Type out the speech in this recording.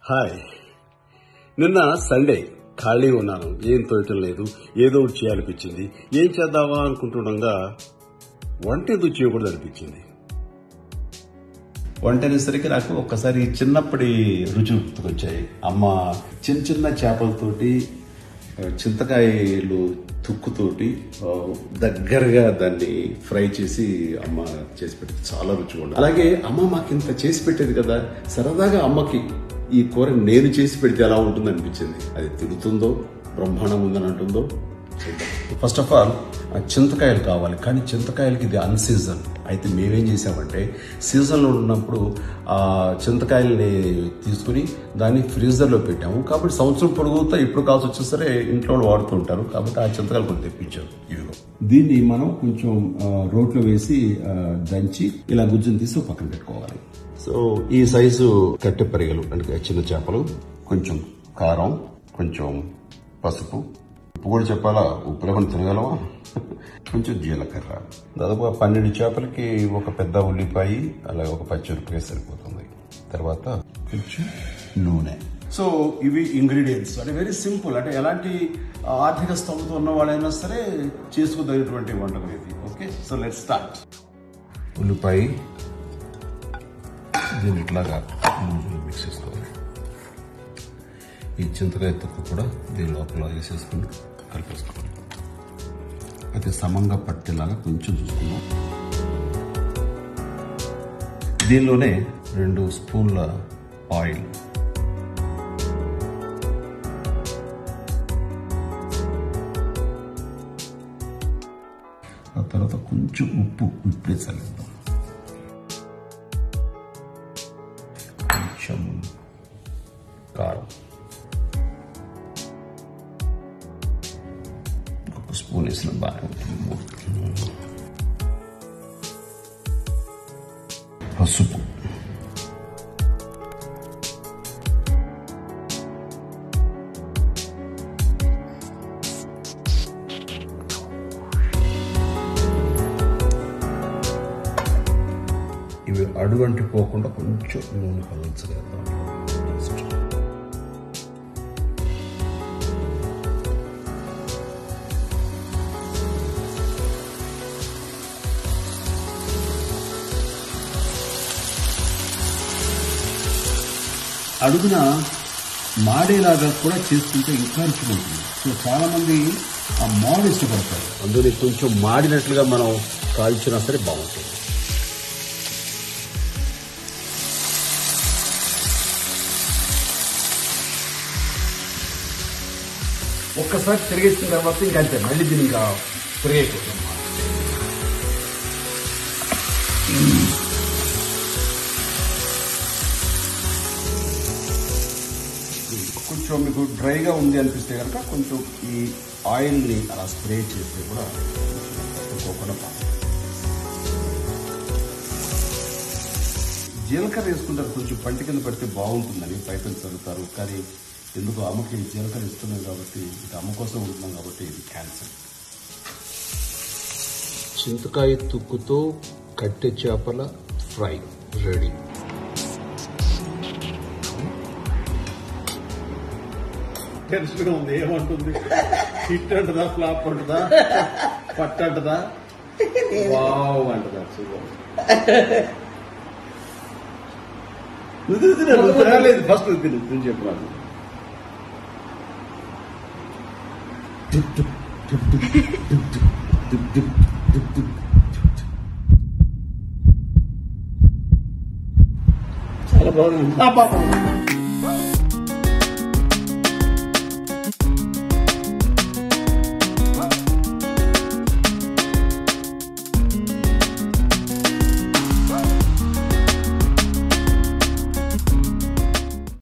Hi నిన్న Sunday ఖాళీ ఉన్నాను ఏం తోయటం లేదు ఏదో ఒకటి చేయాలనిపించింది ఏం చేద్దామా అనుకుంటుండగా వంట ఎందుకు చేయకూడదు అనిపించింది వంట అనేసరికి నాకు ఒక్కసారి చిన్నప్పటి రుచి గుర్తుకొచ్చాయి అమ్మ చిన్న చిన్న చేపలతోటి ఆ, చింతకాయలు తుక్కుతోటి ఆ, దగ్గరగా దాన్ని ఫ్రై చేసి అమ్మ చేసి పెట్టేది చాలా రుచిగా ఉండేది అలాగే అమ్మ మాకు ఇంత చేసి పెట్టేది కదా సరదాగా అమ్మకి ఈ కూర నేను చేసి పెడితే ఎలా ఉంటుంది అనిపించింది అది తిడుతుందో బ్రహ్మాండం ఉందని అంటుందో ఫస్ట్ ఆఫ్ ఆల్ చింతకాయలు కావాలి కానీ చింతకాయలకి ఇది అన్ సీజన్ అయితే మేమేం చేసామంటే సీజన్లో ఉన్నప్పుడు ఆ చింతకాయల్ని తీసుకుని దాన్ని ఫ్రీజర్లో పెట్టాము కాబట్టి సంవత్సరం పొడుగుతా ఇప్పుడు కావాల్సి వచ్చినా సరే ఇంట్లో వాళ్ళు వాడుతూ ఉంటారు కాబట్టి ఆ చింతకాయలు కొంచెం తెప్పించారు ఇవిగో దీన్ని మనం కొంచెం ఆ, రోట్లో వేసి ఆ, దంచి ఇలా గుజ్జుని తీసి పక్కన పెట్టుకోవాలి సో ఈ సైజు కట్టె పరిగలు అంటే చిన్న చేపలు కొంచెం కారం కొంచెం పసుపు ఉప్పు కూడా చెప్పాలా ఉప్పు లేకుండా తినగలవా కొంచెం జీలకర్ర దాదాపు పన్నెండు చేపలకి ఒక పెద్ద ఉల్లిపాయ అలాగే ఒక పచ్చిమిరపకాయ సరిపోతుంది తర్వాత కొంచెం నూనె సో ఇవి ఇంగ్రీడియంట్స్ అంటే వెరీ సింపుల్ అంటే ఎలాంటి ఆర్థిక స్తోమత ఉన్న వాళ్ళైనా సరే చేసుకోదగినటువంటి వంటకం ఇది ఓకే సో లెట్ స్టార్ట్ ఉల్లిపాయ దీన్ని ఇట్లాగా మిక్స్ చేసుకోవాలి ఈ చింతకాయ తొక్కు కూడా దీని లోపల వేసేసుకుని కలిపేసుకోవాలి అయితే సమంగా పట్టేలాగా కొంచెం చూసుకుందాం దీనిలోనే రెండు స్పూన్ల ఆయిల్ ఆ తర్వాత కొంచెం ఉప్పు ఇప్పుడే చల్లిద్దాం కొంచెం కారం ఒక స్పూన్ వేసిన బాగా ఉంటుంది. పసుపు ఇవి అడుగంటి పోకుండా కొంచెం నూనె కలచగలుగుతాం అడుగున మాడేలాగా కూడా చేసుకుంటే ఇంకా రుచిగా ఉంటుంది సో చాలా మంది ఆ మాడు ఇష్టపడతారు అందులో కొంచెం మాడినట్లుగా మనం కాల్చినా సరే బాగుంటుంది ఒక్కసారి తిరిగేసిన తర్వాత ఇంకా అంతే మళ్ళీ దీన్ని ఇంకా తిరిగైపోతుంది కొంచెం మీకు డ్రైగా ఉంది అనిపిస్తే కనుక కొంచెం ఈ ఆయిల్ని అలా స్ప్రే చేస్తే కూడా తట్టుకోకుండా బాగుంటుంది. జీలకర్ర వేసుకుంటారు కొంచెం పంటి కింద పడితే బాగుంటుందని బయట చదువుతారు కానీ ఎందుకు అమ్మకి జీలకర్ర ఇస్తున్నాం కాబట్టి ఇది అమ్మ కోసం ఉంటున్నాం కాబట్టి ఇది క్యాన్సర్ చింతకాయ తుక్కుతో కట్టె చేపల ఫ్రై రెడీ టెన్షన్ ఉంది ఏమంటుంది హిట్ అంటదా ఫ్లాప్ అంటదా పట్టు అంటదా వావ్ అంటదా సూపర్ నువ్వు తిను, నువ్వు తినాలేదు ఫస్ట్ నువ్వు తిను నువ్వు చెప్పు నాకు చాలా బాగుంది